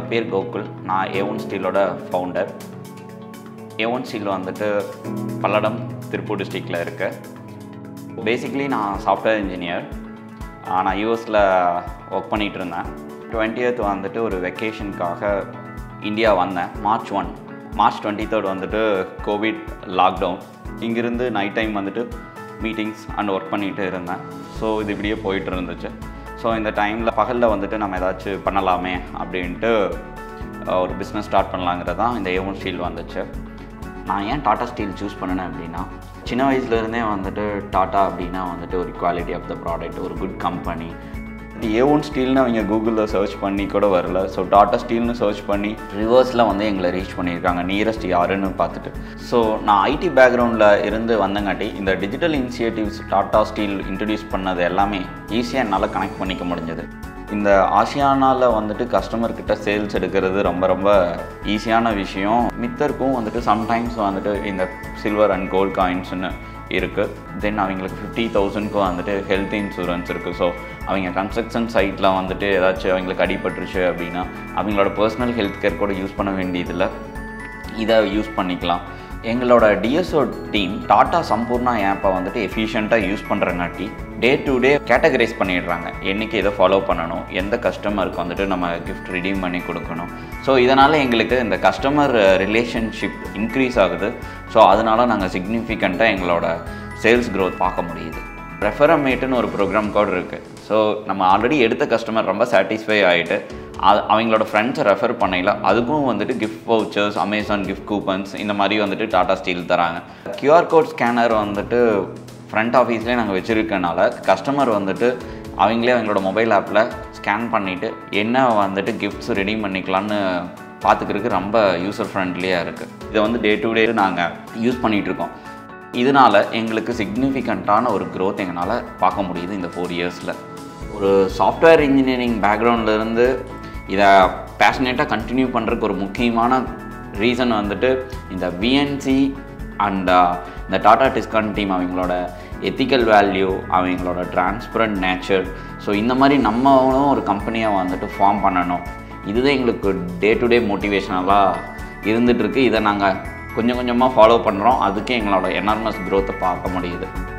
பேர் கோகுல் நான் A one ஸ்டீலோட ஃபவுண்டர் ஏ ஒன் ஸ்டீல் வந்துட்டு பல்லடம் திருப்பூர் டிஸ்ட்ரிக்டில் இருக்கு பேசிக்லி நான் சாஃப்ட்வேர் இன்ஜினியர் நான் யூஎஸில் ஒர்க் பண்ணிகிட்டு இருந்தேன் டுவெண்ட்டியத் வந்துட்டு ஒரு வெக்கேஷனுக்காக இந்தியா வந்தேன் March one March twenty third வந்துட்டு கோவிட் லாக்டவுன் இங்கிருந்து நைட் டைம் வந்துட்டு மீட்டிங்ஸ் அண்ட் ஒர்க் பண்ணிகிட்டு இருந்தேன் ஸோ இது இப்படியே போயிட்டு இருந்துச்சு ஸோ இந்த டைமில் பகலில் வந்துட்டு நம்ம ஏதாச்சும் பண்ணலாமே அப்படின்ட்டு அஹ், ஒரு பிஸ்னஸ் ஸ்டார்ட் பண்ணலாங்கிறது தான் இந்த ஏவன் ஸ்டீல் வந்துச்சு நான் ஏன் டாடா ஸ்டீல் சூஸ் பண்ணினேன் அப்படின்னா சின்ன வயசுலேருந்தே வந்துட்டு டாடா அப்படின்னா வந்துட்டு ஒரு குவாலிட்டி ஆஃப் த ப்ராடக்ட் ஒரு குட் கம்பெனி ஏ ஒன் ஸ்டீல்னு அவங்க கூகுளில் சர்ச் பண்ணி கூட வரல ஸோ டாடா ஸ்டீல்னு சர்ச் பண்ணி ரிவர்ஸில் வந்து எங்களை ரீச் பண்ணியிருக்காங்க நியரஸ்ட் யாருன்னு பார்த்துட்டு ஸோ நான் ஐடி பேக்ரவுண்டில் இருந்து வந்தங்காட்டி இந்த digital initiatives Tata steel introduce பண்ணது எல்லாமே ஈஸியாக என்னால் கனெக்ட் பண்ணிக்க முடிஞ்சது இந்த ஆசியானாவில் வந்துட்டு கஸ்டமர் கிட்ட சேல்ஸ் எடுக்கிறது ரொம்ப ரொம்ப ஈஸியான விஷயம் மித்தருக்கும் வந்துட்டு சம்டைம்ஸ் வந்துட்டு இந்த சில்வர் அண்ட் கோல்ட் காயின்ஸ்னு இருக்குது தென் அவங்களுக்கு ஃபிஃப்டி தௌசண்ட்க்கு வந்துட்டு ஹெல்த் இன்சூரன்ஸ் இருக்குது ஸோ அவங்க கன்ஸ்ட்ரக்ஷன் சைட்டில் வந்துட்டு ஏதாச்சும் அவங்களுக்கு அடிபட்டுருச்சு அப்படின்னா அவங்களோட பர்சனல் ஹெல்த் கேர் கூட யூஸ் பண்ண வேண்டியதில்லை இதை யூஸ் பண்ணிக்கலாம் எங்களோட டிஎஸ்ஓ டீம் டாடா சம்பூர்ணா ஆப்பை வந்துட்டு எஃபிஷியண்ட்டாக யூஸ் பண்ணுறங்காட்டி டே டு டே கேட்டகரைஸ் பண்ணிடுறாங்க என்றைக்கு எதை ஃபாலோ பண்ணணும் எந்த கஸ்டமருக்கு வந்துட்டு நம்ம கிஃப்ட் ரெடீம் பண்ணி கொடுக்கணும் ஸோ இதனால் எங்களுக்கு இந்த கஸ்டமர் ரிலேஷன்ஷிப் இன்க்ரீஸ் ஆகுது ஸோ அதனால் நாங்கள் சிக்னிஃபிகண்ட்டாக எங்களோட சேல்ஸ் growth பார்க்க முடியுது ரெஃபரமேட்டுன்னு ஒரு ப்ரோக்ராம் கோட் இருக்குது ஸோ நம்ம ஆல்ரெடி எடுத்த கஸ்டமர் ரொம்ப சாட்டிஸ்ஃபை ஆகிட்டு அது அவங்களோட ஃப்ரெண்ட்ஸை ரெஃபர் பண்ணையில் அதுக்கும் வந்துட்டு gift vouchers Amazon gift coupons இந்த மாதிரி வந்துட்டு டாடா ஸ்டீல் தராங்க கியூஆர் கோட் ஸ்கேனர் வந்துட்டு ஃப்ரண்ட் ஆஃபீஸ்லேயே நாங்கள் வச்சுருக்கனால கஸ்டமர் வந்துட்டு அவங்களே அவங்களோட மொபைல் ஆப்பில் ஸ்கேன் பண்ணிவிட்டு என்ன வந்துட்டு கிஃப்ட்ஸ் ரெடி பண்ணிக்கலான்னு பார்த்துக்கிறதுக்கு ரொம்ப யூசர் ஃப்ரெண்ட்லியாக இருக்குது இதை வந்து டே டு டே நாங்கள் யூஸ் பண்ணிகிட்ருக்கோம் இதனால் எங்களுக்கு சிக்னிஃபிகண்ட்டான ஒரு growth எங்களால் பார்க்க முடியுது இந்த ஃபோர் இயர்ஸில் ஒரு சாஃப்ட்வேர் இன்ஜினியரிங் பேக்ரவுண்ட்லேருந்து இதை பேஷனேட்டாக கண்டினியூ பண்ணுறதுக்கு ஒரு முக்கியமான ரீசன் வந்துட்டு இந்த விஎன்சி அண்ட் இந்த டாடா டிஸ்கான் டீம் அவங்களோட எத்திக்கல் வேல்யூ அவங்களோட டிரான்ஸ்பரண்ட் நேச்சர் ஸோ இந்த மாதிரி நம்மளும் ஒரு கம்பெனியை வந்துட்டு ஃபார்ம் பண்ணணும் இதுதான் எங்களுக்கு டே டு டே மோட்டிவேஷனலாக இருந்துகிட்ருக்கு இதை நாங்கள் கொஞ்சம் கொஞ்சமாக ஃபாலோ பண்ணுறோம் அதுக்கு எங்களோட எனார்மஸ் growth-அ பார்க்க முடியுது